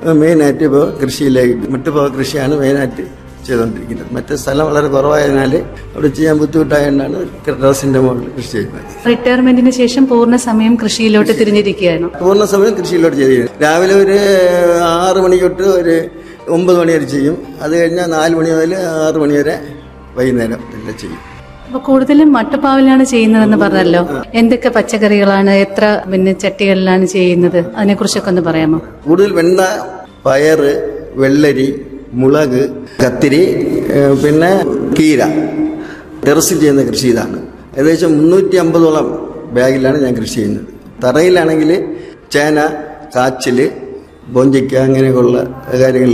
മെയിനായിട്ട് ഇപ്പോൾ കൃഷിയിലേക്ക് മറ്റുപോ കൃഷിയാണ് മെയിനായിട്ട് ചെയ്തുകൊണ്ടിരിക്കുന്നത് മറ്റേ സ്ഥലം വളരെ കുറവായതിനാൽ അവിടെ ചെയ്യാൻ ബുദ്ധിമുട്ടായതുകൊണ്ടാണ് ടെറസിൻ്റെ മുകളിൽ കൃഷി ചെയ്യുന്നത് റിട്ടയർമെന്റിന് ശേഷം പൂർണ്ണ സമയം കൃഷിയിലോട്ട് തിരിഞ്ഞിരിക്കുകയാണ് പൂർണ്ണ സമയം കൃഷിയിലോട്ട് ചെയ്ത് രാവിലെ ഒരു ആറ് മണി തൊട്ട് ഒരു ഒമ്പത് മണി വരെ ചെയ്യും അത് കഴിഞ്ഞാൽ നാല് മണി മുതൽ ആറ് മണി വരെ വൈകുന്നേരം എല്ലാം ചെയ്യും അപ്പൊ കൂടുതലും മട്ടുപ്പാവിലാണ് ചെയ്യുന്നതെന്ന് പറഞ്ഞല്ലോ എന്തൊക്കെ പച്ചക്കറികളാണ് എത്ര പിന്നെ ചട്ടികളിലാണ് ചെയ്യുന്നത് അതിനെ കുറിച്ചൊക്കെ ഒന്ന് പറയാമോ കൂടുതൽ വെണ്ട പയറ് വെള്ളരി മുളക് കത്തിരി ഏഹ് പിന്നെ കീര ടെറസിൽ ചെയ്യുന്ന കൃഷി ഇതാണ് ഏകദേശം മുന്നൂറ്റി അമ്പതോളം ബാഗിലാണ് ഞാൻ കൃഷി ചെയ്യുന്നത് തറയിലാണെങ്കിൽ ചേന കാച്ചില് ബോഞ്ചിക്ക അങ്ങനെയൊക്കെയുള്ള കാര്യങ്ങൾ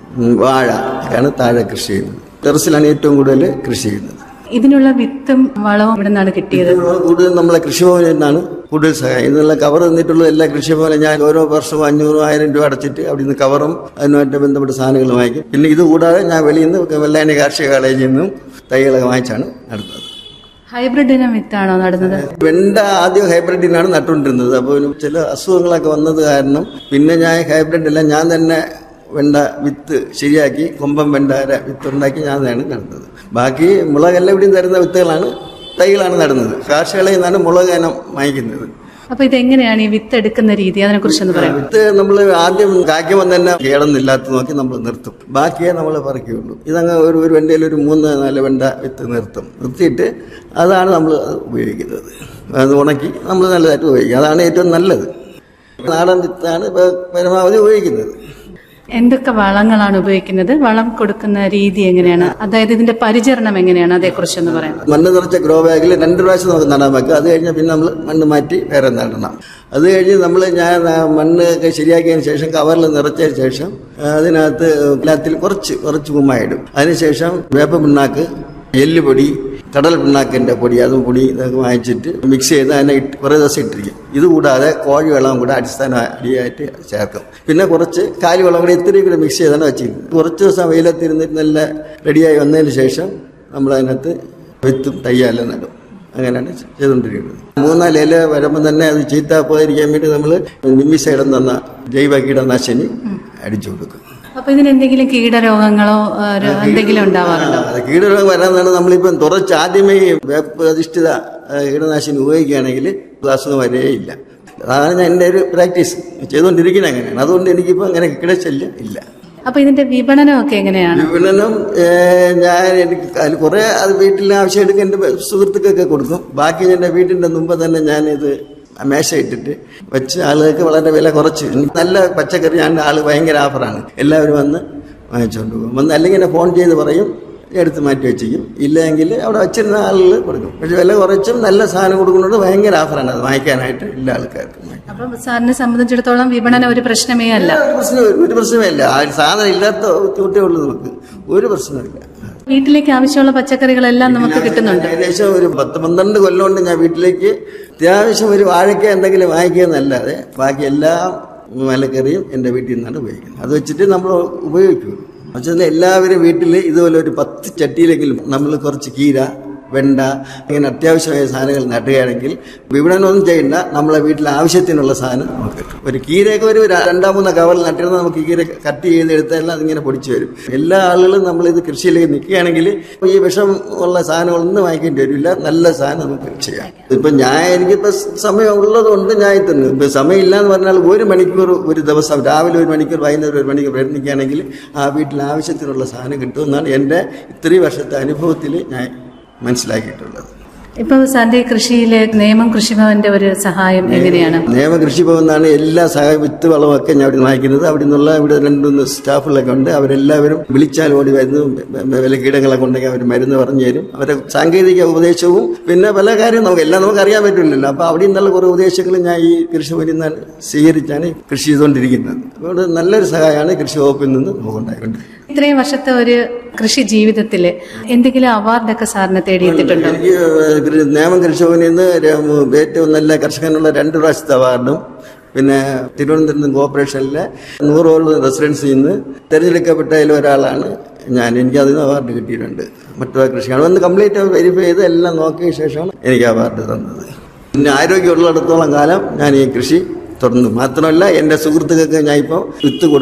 വാഴ ആണ് താഴെ കൃഷി ചെയ്യുന്നത് ടെറസിലാണ് ഏറ്റവും കൂടുതൽ കൃഷി ചെയ്യുന്നത് ഇതിനുള്ള വിത്തും വളവും ഇവിടെ നിന്നാണ് കിട്ടിയത് കൂടുതൽ നമ്മളെ കൃഷിഭവനിൽ നിന്നാണ് കൂടുതൽ സഹായം ഇതിനുള്ള കവർ തന്നിട്ടുള്ള എല്ലാ കൃഷിഭവനും ഞാൻ ഓരോ വർഷവും അഞ്ഞൂറും ആയിരം രൂപ അടച്ചിട്ട് അവിടെ നിന്ന് കവറും അതിനുമായിട്ട് ബന്ധപ്പെട്ട സാധനങ്ങൾ വാങ്ങിക്കും പിന്നെ ഇത് കൂടാതെ ഞാൻ വെളിയിൽ നിന്ന് വെള്ളായണി കാർഷിക കോളേജിൽ നിന്നും തൈകളൊക്കെ വാങ്ങിച്ചാണ് നടത്തുന്നത് ഹൈബ്രിഡ് ഇനം വിത്താണോ നടുന്നത് വെണ്ട ആദ്യം ഹൈബ്രിഡിനാണ് നട്ടുകൊണ്ടിരുന്നത് അപ്പോൾ ഒരു ചില അസുഖങ്ങളൊക്കെ വന്നത് കാരണം പിന്നെ ഞാൻ ഹൈബ്രിഡ് എല്ലാം ഞാൻ തന്നെ വെണ്ട വിത്ത് ശരിയാക്കി കൊമ്പൻ വെണ്ടയുടെ വിത്ത് ഉണ്ടാക്കി ഞാൻ തന്നെയാണ് നടുന്നത് ബാക്കി മുളകെല്ലാം ഇവിടെയും തരുന്ന വിത്തുകളാണ് തൈകളാണ് നടുന്നത് കാർഷികളയിൽ നിന്നാണ് മുളക് ഇനം വാങ്ങിക്കുന്നത് അപ്പൊ ഇതെങ്ങനെയാണ് ഈ വിത്ത് എടുക്കുന്ന രീതി അതിനെ കുറിച്ചൊന്ന് പറയാം വിത്ത് നമ്മൾ ആദ്യം കായ്ക്കുമ്പോൾ തന്നെ കേടൊന്നില്ലാത്ത നോക്കി നമ്മൾ നിർത്തും ബാക്കിയേ നമ്മൾ പറിക്കുകയുള്ളൂ ഇതങ്ങ് ഒരു ഒരു വെണ്ടയിൽ ഒരു മൂന്ന് നാല് വെണ്ട വിത്ത് നിർത്തും നിർത്തിയിട്ട് അതാണ് നമ്മൾ ഉപയോഗിക്കുന്നത് അത് ഉണക്കി നമ്മൾ നല്ലതായിട്ട് ഉപയോഗിക്കും അതാണ് ഏറ്റവും നല്ലത് നാടൻ വിത്താണ് ഇപ്പോൾ പരമാവധി ഉപയോഗിക്കുന്നത് എന്തൊക്കെ വളങ്ങളാണ് ഉപയോഗിക്കുന്നത് വളം കൊടുക്കുന്ന രീതി എങ്ങനെയാണ് അതായത് ഇതിന്റെ പരിചരണം എങ്ങനെയാണ് അതേക്കുറിച്ചൊന്ന് പറയാം മണ്ണ് നിറച്ച ഗ്രോ ബാഗിൽ രണ്ട് പ്രാവശ്യം നമുക്ക് നടാൻ വെക്കുക അത് കഴിഞ്ഞാൽ പിന്നെ നമ്മൾ മണ്ണ് മാറ്റി വേറെ നടണം അത് കഴിഞ്ഞ് നമ്മൾ ഞാൻ ആ മണ്ണ് ഒക്കെ ശരിയാക്കിയതിന് ശേഷം കവറിൽ നിറച്ചതിന് ശേഷം ആ, അതിനകത്ത് എല്ലാത്തിൽ കുറച്ച് കുറച്ച് കുമ്മായിടും അതിനുശേഷം വേപ്പ പിണ്ണാക്ക് എല്ലുപൊടി കടൽ പിണ്ണാക്കിൻ്റെ പൊടി അതും പൊടി ഇതൊക്കെ വാങ്ങിച്ചിട്ട് മിക്സ് ചെയ്ത് അതിനെ ഇട്ട് കുറേ ദിവസം ഇട്ടിരിക്കും ഇത് കൂടാതെ കോഴി വെള്ളം കൂടെ അടിസ്ഥാന അടിയായിട്ട് ചേർക്കും പിന്നെ കുറച്ച് കാലി വെള്ളം കൂടെ ഇത്തിരി കൂടെ മിക്സ് ചെയ്താണ് വെച്ചിരിക്കുന്നത് കുറച്ച് ദിവസം വെയിലത്തിരുന്നിട്ട് നല്ല റെഡിയായി വന്നതിന് ശേഷം നമ്മൾ അതിനകത്ത് വിത്തും തയ്യാലും നടും അങ്ങനെയാണ് ചെയ്തുകൊണ്ടിരിക്കുന്നത് മൂന്നാല് ഇല വരുമ്പോൾ തന്നെ അത് ചീത്ത പോയിരിക്കാൻ വേണ്ടി നമ്മൾ നിമ്മിസൈഡം തന്ന ജൈവ കീടനാശിനി അടിച്ചു കൊടുക്കും അപ്പൊ ഇതിന് എന്തെങ്കിലും കീടരോഗങ്ങളോ ആ, ര- എന്തെങ്കിലും ഉണ്ടാവാറുണ്ടോ അത് കീടരോഗം വരാന്നാണ് നമ്മളിപ്പം തുറച്ച് ആദ്യമേ ഈ വേപ്പ് അധിഷ്ഠിത ആ, കീടനാശിനി ഉപയോഗിക്കുകയാണെങ്കിൽ ഇത് അസുഖം വരേയില്ല അതാണ് ഞാൻ എൻ്റെ ഒരു പ്രാക്ടീസ് ചെയ്തുകൊണ്ടിരിക്കുന്നത് അങ്ങനെയാണ് അതുകൊണ്ട് എനിക്കിപ്പോൾ അങ്ങനെ കീടശല്യം ഇല്ല അപ്പൊ ഇതിന്റെ വിപണനമൊക്കെ എങ്ങനെയാണ് വിപണനം ഏ, ഞാൻ എനിക്ക് അതിൽ കുറേ അത് വീട്ടിൽ ആവശ്യം എടുക്കാൻ എൻ്റെ സുഹൃത്തുക്കൾക്ക് കൊടുക്കും ബാക്കി എൻ്റെ വീട്ടിൻ്റെ മുമ്പ് തന്നെ ഞാനിത് മേശ ഇട്ടിട്ട് വെച്ച് ആളുകൾക്ക് വളരെ വില കുറച്ച് എനിക്ക് നല്ല പച്ചക്കറി ഞാൻ ആൾ ഭയങ്കര ഓഫറാണ് എല്ലാവരും വന്ന് വാങ്ങിച്ചുകൊണ്ട് പോകും വന്ന് അല്ലെങ്കിൽ എന്നെ ഫോൺ ചെയ്ത് പറയും എടുത്ത് മാറ്റി വെച്ചിരിക്കും ഇല്ലെങ്കിൽ അവിടെ വെച്ചിരുന്ന ആളുകൾ കൊടുക്കും പക്ഷെ വില കുറച്ചും നല്ല സാധനം കൊടുക്കുന്നത് ഭയങ്കര ഓഫറാണ് അത് വാങ്ങിക്കാനായിട്ട് എല്ലാ ആൾക്കാർക്കും അപ്പൊ സാറിനെ സംബന്ധിച്ചിടത്തോളം വിപണനം ഒരു പ്രശ്നമേ അല്ല ഒരു പ്രശ്നം ഒരു പ്രശ്നമില്ല ആ സാധനം ഇല്ലാത്ത ബുദ്ധിമുട്ടേ ഉള്ളൂ നമുക്ക് ഒരു പ്രശ്നമില്ല വീട്ടിലേക്ക് ആവശ്യമുള്ള പച്ചക്കറികളെല്ലാം നമുക്ക് കിട്ടുന്നുണ്ട് ഏകദേശം ഒരു പത്ത് പന്ത്രണ്ട് കൊല്ലം കൊണ്ട് ഞാൻ വീട്ടിലേക്ക് അത്യാവശ്യം ഒരു വാഴയ്ക്ക എന്തെങ്കിലും വാങ്ങിക്കുക എന്നല്ലാതെ ബാക്കി എല്ലാ മലക്കറിയും എൻ്റെ വീട്ടിൽ നിന്നാണ് ഉപയോഗിക്കുന്നത് അത് വെച്ചിട്ട് നമ്മൾ ഉപയോഗിക്കും പക്ഷേ എല്ലാവരും വീട്ടിൽ ഇതുപോലെ ഒരു പത്ത് ചട്ടിയിലെങ്കിലും നമ്മൾ കുറച്ച് കീര വെണ്ട ഇങ്ങനെ അത്യാവശ്യമായ സാധനങ്ങൾ നട്ടുകയാണെങ്കിൽ വിപണനമൊന്നും ചെയ്യണ്ട നമ്മളെ വീട്ടിലെ ആവശ്യത്തിനുള്ള സാധനം നമുക്ക് കിട്ടും ഒരു കീരയൊക്കെ ഒരു ര- രണ്ടാം മൂന്നോ കവറിൽ നട്ടിരുന്നാൽ നമുക്ക് കീര കട്ട് ചെയ്ത് എടുത്താൽ അതിങ്ങനെ പൊടിച്ചു വരും എല്ലാ ആളുകളും നമ്മളിത് കൃഷിയിലേക്ക് നിൽക്കുകയാണെങ്കിൽ ഈ വിഷം ഉള്ള സാധനങ്ങളൊന്നും വാങ്ങിക്കേണ്ടി വരില്ല നല്ല സാധനം നമുക്ക് ചെയ്യാം ഇപ്പൊ ഞാൻ എനിക്കിപ്പോ സമയം ഉള്ളത് കൊണ്ട് ഞാൻ എത്തുന്നു ഇപ്പൊ സമയമില്ല എന്ന് പറഞ്ഞാൽ ഒരു മണിക്കൂർ ഒരു ദിവസം രാവിലെ ഒരു മണിക്കൂർ വൈകുന്നേരം ഒരു മണിക്കൂർ പ്രയത്നിക്കുകയാണെങ്കിൽ ആ വീട്ടിൽ ആവശ്യത്തിനുള്ള സാധനം കിട്ടുമെന്നാണ് എൻ്റെ ഇത്രയും വർഷത്തെ അനുഭവത്തിൽ ഞാൻ മനസ്സിലാക്കിയിട്ടുള്ളത് ഇപ്പൊ സാറിന്റെ ഈ കൃഷിയിലെ നിയമം കൃഷിഭവന്റെ ഒരു സഹായം എങ്ങനെയാണ് നിയമ കൃഷിഭവൻ നിന്നാണ് എല്ലാ സഹായ വിത്ത് വളമൊക്കെ ഞാൻ അവിടെ വാങ്ങിക്കുന്നത് അവിടെ നിന്നുള്ള ഇവിടെ രണ്ടുമൂന്ന് സ്റ്റാഫുകളൊക്കെ ഉണ്ട് അവരെല്ലാവരും വിളിച്ചാൽ ഓടി വരുന്നു വില കീടങ്ങളൊക്കെ ഉണ്ടെങ്കിൽ അവർ മരുന്ന് പറഞ്ഞു തരും അവരെ സാങ്കേതിക ഉപദേശവും പിന്നെ പല കാര്യം നമുക്ക് എല്ലാം നമുക്ക് അറിയാൻ പറ്റില്ലല്ലോ അപ്പോൾ അവിടെ നിന്നുള്ള കുറേ ഉപദേശങ്ങൾ ഞാൻ ഈ കൃഷിഭവനിൽ നിന്നാണ് സ്വീകരിച്ചാണ് കൃഷി ചെയ്തുകൊണ്ടിരിക്കുന്നത് അതുകൊണ്ട് നല്ലൊരു സഹായമാണ് കൃഷി വകുപ്പിൽ നിന്ന് നമുക്ക് ഉണ്ടായിക്കൊണ്ടിരിക്കുന്നത് ഇത്രയും വർഷത്തെ ഒരു കൃഷി ജീവിതത്തില് എന്തെങ്കിലും അവാർഡൊക്കെ സാറിനെ തേടിയെത്തിയിട്ടുണ്ടോ എനിക്ക് കൃ- നേമം കൃഷിഭവനിൽ നിന്ന് ര- ഏറ്റവും നല്ല കർഷകനുള്ള രണ്ട് പ്രാവശ്യത്തെ അവാർഡും പിന്നെ തിരുവനന്തപുരം കോർപ്പറേഷനിലെ നൂറോളം റെസിഡൻസിൽ നിന്ന് തിരഞ്ഞെടുക്കപ്പെട്ടതിൽ ഒരാളാണ് ഞാൻ എനിക്ക് അതിന് അവാർഡ് കിട്ടിയിട്ടുണ്ട് മറ്റുള്ള കൃഷിയാണ് വന്ന് കംപ്ലീറ്റ് വെരിഫൈ ചെയ്ത് എല്ലാം നോക്കിയ ശേഷമാണ് എനിക്ക് അവാർഡ് തന്നത് പിന്നെ ആരോഗ്യമുള്ളിടത്തോളം കാലം ഞാൻ ഈ കൃഷി തുടർന്നു മാത്രമല്ല എൻ്റെ സുഹൃത്തുക്കൾക്ക് ഞാൻ ഇപ്പോൾ വിത്ത് കൊടുത്തു